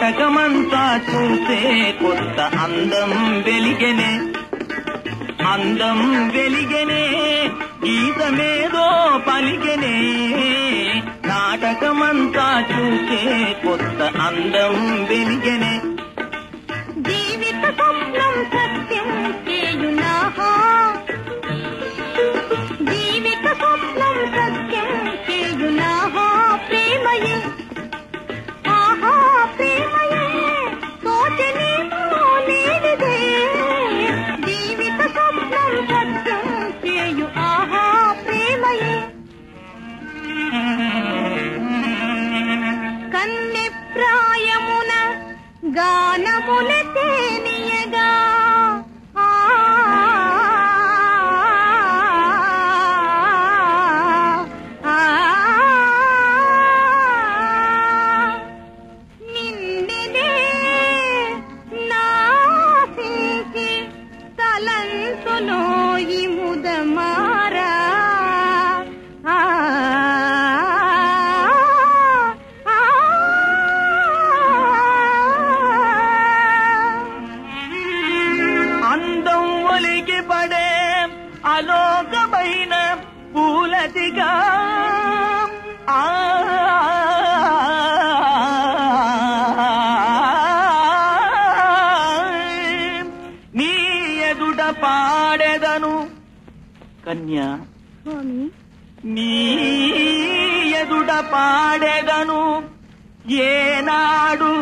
నాటకమంతా చూసే కొత్త అందం వెలిగెనే అందం వెలిగెనే గీతమేదో పలిగెనే నాటకమంతా చూసే కొత్త అందం వెలిగెనే జీవిత స్వప్నం సత్యం చేయునాహా జీవిత స్వప్నం సత్యం చేయునాహా ప్రేమయే ఆహా ప్రేమయే తోచనేమో లేనిదే జీవిత స్వప్నం సత్యం చేయు ఆహా ప్రేమయే కన్నె ప్రాయమున గానముల తేనియగా ఆ, ఆ, నిన్నెనే నాసించి తలంతులో ఈ ముదమారా ఆ, ఆ, అందం ఒలికి పడే అలోకమైన పూలతిగా ఆ నీ ఎదుట పాడెదను కన్యా స్వామి నీ ఎదుట పాడెదను ఏనాడు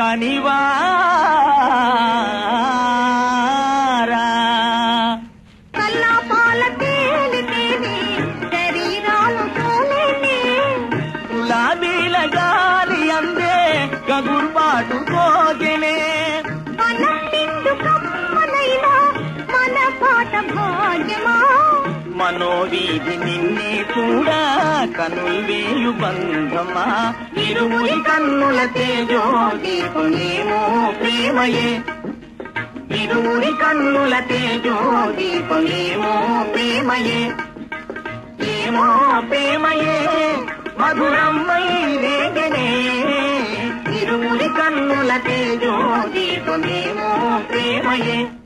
తనివారా కల్లాపాల తేలితేనే శరీరాలు తోలేనే గులాబీల గాలి అందే గగుర్పాటు కోగెనే మనం నిండు కమ్మనైనా మన పాట భాగ్యమా మనోవీధి నిన్నే చూడా కనుల్వేయు బంధమా ఇరువురి కన్నుల తేజో దీపమేమో ప్రేమయే ఇరువురి కన్నుల తేజో దీపమేమో ప్రేమయే ఏమో ప్రేమయే మధురమ్మై వేగనే ఇరువురి కన్నుల తేజో దీపమేమో ప్రేమయే